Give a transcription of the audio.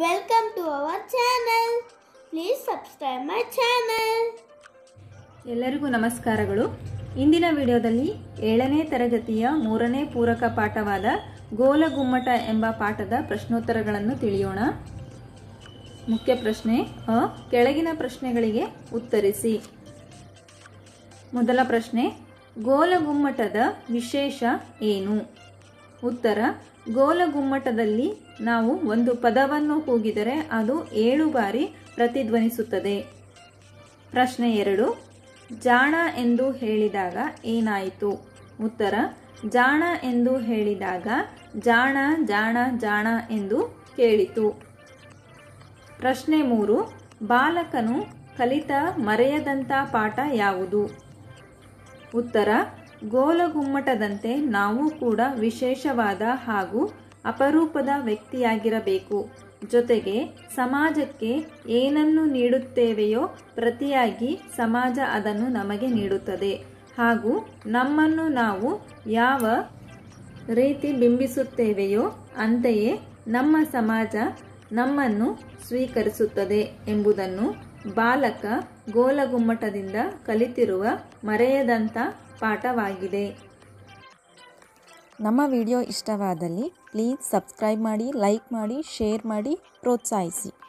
Welcome to our channel. Please subscribe my channel. ಎಲ್ಲರಿಗೂ ನಮಸ್ಕಾರಗಳು ಇಂದಿನ ವಿಡಿಯೋದಲ್ಲಿ ಏಳನೇ ತರಗತಿಯ ಮೂರನೇ ಪೂರಕ ಪಾಠವಾದ ಗೋಲಗುಮ್ಮಟ ಎಂಬ ಪಾಠದ ಪ್ರಶ್ನೋತ್ತರಗಳನ್ನು ತಿಳಿಯೋಣ ಮುಖ್ಯ ಪ್ರಶ್ನೆ ಅ ಕೆಳಗಿನ ಪ್ರಶ್ನೆಗಳಿಗೆ ಉತ್ತರಿಸಿ ಮೊದಲ ಪ್ರಶ್ನೆ ಗೋಲಗುಮ್ಮಟದ ವಿಶೇಷ ಏನು ಉತ್ತರ ಗೋಲಗುಮ್ಮಟದಲ್ಲಿ ನಾವು ಒಂದು ಪದವನ್ನು ಕೂಗಿದರೆ ಅದು ಏಳು ಬಾರಿ ಪ್ರತಿಧ್ವನಿಸುತ್ತದೆ ಪ್ರಶ್ನೆ ಎರಡು ಜಾಣ ಎಂದು ಹೇಳಿದಾಗ ಏನಾಯಿತು ಉತ್ತರ ಜಾಣ ಎಂದು ಹೇಳಿದಾಗ ಜಾಣ ಜಾಣ ಜಾಣ ಎಂದು ಕೇಳಿತು ಪ್ರಶ್ನೆ ಮೂರು ಬಾಲಕನು ಕಲಿತ ಮರೆಯದಂಥ ಪಾಠ ಯಾವುದು ಉತ್ತರ ಗೋಲಗುಮ್ಮಟದಂತೆ ನಾವು ಕೂಡ ವಿಶೇಷವಾದ ಹಾಗೂ ಅಪರೂಪದ ವ್ಯಕ್ತಿಯಾಗಿರಬೇಕು ಜೊತೆಗೆ ಸಮಾಜಕ್ಕೆ ಏನನ್ನು ನೀಡುತ್ತೇವೆಯೋ ಪ್ರತಿಯಾಗಿ ಸಮಾಜ ಅದನ್ನು ನಮಗೆ ನೀಡುತ್ತದೆ ಹಾಗೂ ನಮ್ಮನ್ನು ನಾವು ಯಾವ ರೀತಿ ಬಿಂಬಿಸುತ್ತೇವೆಯೋ ಅಂತೆಯೇ ನಮ್ಮ ಸಮಾಜ ನಮ್ಮನ್ನು ಸ್ವೀಕರಿಸುತ್ತದೆ ಎಂಬುದನ್ನು ಬಾಲಕ ಗೋಲಗುಮ್ಮಟದಿಂದ ಕಲಿತಿರುವ ಮರೆಯದಂಥ ಪಾಠವಾಗಿದೆ ನಮ್ಮ ವಿಡಿಯೋ ಇಷ್ಟವಾದಲ್ಲಿ ಪ್ಲೀಸ್ ಸಬ್ಸ್ಕ್ರೈಬ್ ಮಾಡಿ ಲೈಕ್ ಮಾಡಿ ಶೇರ್ ಮಾಡಿ ಪ್ರೋತ್ಸಾಹಿಸಿ